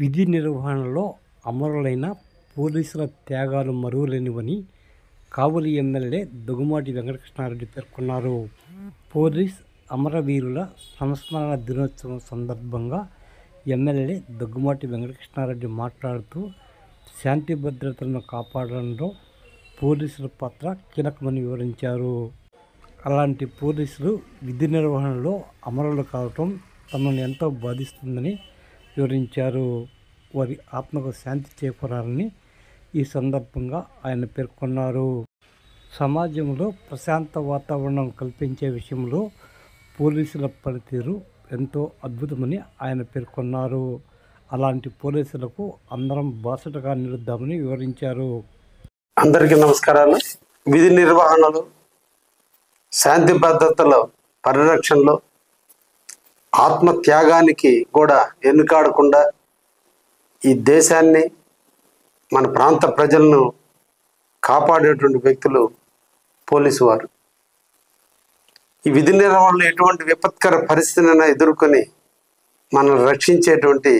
విధి నిర్వహణలో అమరులైన పోలీసుల త్యాగాలు మరువలేనివని కావలి ఎమ్మెల్యే దగ్గుమాటి వెంకటకృష్ణారెడ్డి పేర్కొన్నారు పోలీస్ అమరవీరుల సంస్మరణ దినోత్సవం సందర్భంగా ఎమ్మెల్యే దగ్గుమాటి వెంకటకృష్ణారెడ్డి మాట్లాడుతూ శాంతి భద్రతలను కాపాడడంలో పోలీసుల పాత్ర కీలకమని వివరించారు అలాంటి పోలీసులు విధి నిర్వహణలో అమరులు కావటం తమను ఎంతో బాధిస్తుందని వివరించారు వారి ఆత్మకు శాంతి చేకూరాలని ఈ సందర్భంగా ఆయన పేర్కొన్నారు సమాజంలో ప్రశాంత వాతావరణం కల్పించే విషయంలో పోలీసుల పనితీరు ఎంతో అద్భుతమని ఆయన పేర్కొన్నారు అలాంటి పోలీసులకు అందరం బాసటగా నిలుద్దామని వివరించారు అందరికీ నమస్కారాలు విధి నిర్వహణలో శాంతి భద్రతల పరిరక్షణలో ఆత్మ త్యాగానికి కూడా ఎన్నుకాడకుండా ఈ దేశాన్ని మన ప్రాంత ప్రజలను కాపాడేటువంటి వ్యక్తులు పోలీసు వారు ఈ విధి నిర్వహణలో ఎటువంటి విపత్కర పరిస్థితినైనా ఎదుర్కొని మనల్ని రక్షించేటువంటి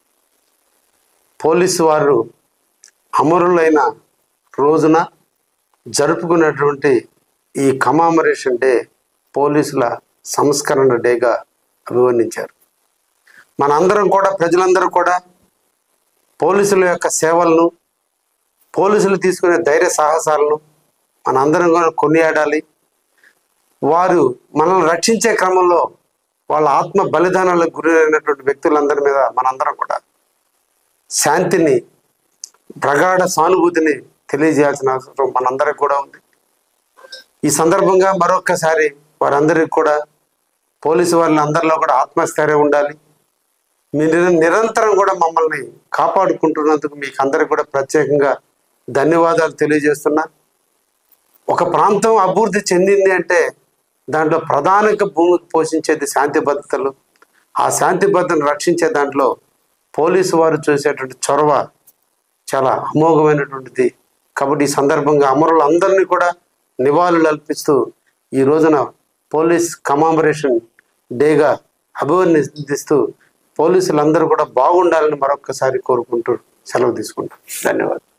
పోలీసు వారు అమరులైన రోజున జరుపుకున్నటువంటి ఈ కమామరేషన్ డే పోలీసుల సంస్కరణ డేగా అభివర్ణించారు మనందరం కూడా ప్రజలందరూ కూడా పోలీసుల యొక్క సేవలను పోలీసులు తీసుకునే ధైర్య సాహసాలను మనందరం కూడా కొనియాడాలి వారు మనల్ని రక్షించే క్రమంలో వాళ్ళ ఆత్మ బలిదానాలకు గురైనటువంటి వ్యక్తులందరి మీద మనందరం కూడా శాంతిని ప్రగాఢ సానుభూతిని తెలియజేయాల్సిన అవసరం మనందరికి కూడా ఉంది ఈ సందర్భంగా మరొక్కసారి వారందరికీ కూడా పోలీసు వారిని అందరిలో కూడా ఆత్మస్థైర్యం ఉండాలి మీరు నిరంతరం కూడా మమ్మల్ని కాపాడుకుంటున్నందుకు మీకు అందరికి కూడా ప్రత్యేకంగా ధన్యవాదాలు తెలియజేస్తున్నా ఒక ప్రాంతం అభివృద్ధి చెందింది అంటే దాంట్లో ప్రధానంగా భూమికి పోషించేది శాంతి భద్రతలు ఆ శాంతి భద్రతను రక్షించే దాంట్లో పోలీసు వారు చూసేటువంటి చొరవ చాలా అమోఘమైనటువంటిది కాబట్టి ఈ సందర్భంగా అమరులందరినీ కూడా నివాళులు అర్పిస్తూ ఈ రోజున పోలీస్ కమామరేషన్ డేగా అభివర్ణిస్తూ పోలీసులందరూ కూడా బాగుండాలని మరొక్కసారి కోరుకుంటూ సెలవు తీసుకుంటాం ధన్యవాదాలు